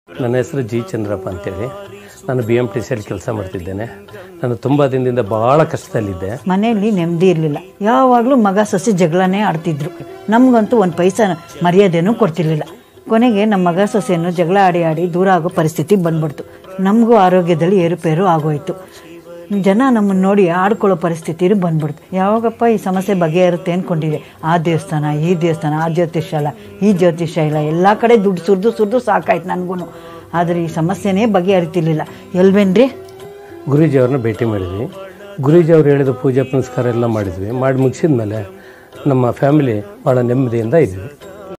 ನನ್ನ ಹೆಸರು ಜಿ ಚಂದ್ರಪ್ಪ ಅಂತೇಳಿ ನಾನು ಬಿ ಎಮ್ ಟಿ ಸಿಯಲ್ಲಿ ಕೆಲಸ ಮಾಡ್ತಿದ್ದೇನೆ ನಾನು ತುಂಬ ದಿನದಿಂದ ಭಾಳ ಕಷ್ಟದಲ್ಲಿದ್ದೆ ಮನೆಯಲ್ಲಿ ನೆಮ್ಮದಿ ಇರಲಿಲ್ಲ ಯಾವಾಗಲೂ ಮಗ ಸೊಸೆ ಜಗಳನೇ ಆಡ್ತಿದ್ರು ನಮಗಂತೂ ಒಂದು ಪೈಸಾ ಮರ್ಯಾದೆನೂ ಕೊಡ್ತಿರ್ಲಿಲ್ಲ ಕೊನೆಗೆ ನಮ್ಮ ಮಗ ಸೊಸೆಯನ್ನು ಜಗಳ ಆಡಿ ಆಡಿ ದೂರ ಆಗೋ ಪರಿಸ್ಥಿತಿ ಬಂದ್ಬಿಡ್ತು ನಮಗೂ ಆರೋಗ್ಯದಲ್ಲಿ ಏರುಪೇರು ಆಗೋಯ್ತು ಜನ ನಮ್ಮನ್ನು ನೋಡಿ ಆಡ್ಕೊಳ್ಳೋ ಪರಿಸ್ಥಿತಿ ಬಂದ್ಬಿಡ್ತು ಯಾವಾಗಪ್ಪ ಈ ಸಮಸ್ಯೆ ಬಗೆಹರುತ್ತೆ ಅಂದ್ಕೊಂಡಿದೆ ಆ ದೇವಸ್ಥಾನ ಈ ದೇವಸ್ಥಾನ ಆ ಜ್ಯೋತಿಷ್ಯಾಲ ಈ ಜ್ಯೋತಿಷ್ಯ ಇಲ್ಲ ಎಲ್ಲ ಕಡೆ ದುಡ್ಡು ಸುರಿದು ಸುರಿದು ಸಾಕಾಯ್ತು ನನಗೂ ಆದರೆ ಈ ಸಮಸ್ಯೆನೇ ಬಗೆಹರಿತಿರ್ಲಿಲ್ಲ ಎಲ್ವೇನ್ರಿ ಗುರೂಜಿ ಅವ್ರನ್ನ ಭೇಟಿ ಮಾಡಿದ್ವಿ ಗುರೂಜಿ ಅವ್ರು ಹೇಳಿದ ಪೂಜೆ ಪುನಸ್ಕಾರ ಎಲ್ಲ ಮಾಡಿದ್ವಿ ಮಾಡಿ ಮುಗಿಸಿದ ಮೇಲೆ ನಮ್ಮ ಫ್ಯಾಮಿಲಿ ಭಾಳ ನೆಮ್ಮದಿಯಿಂದ ಇದ್ವಿ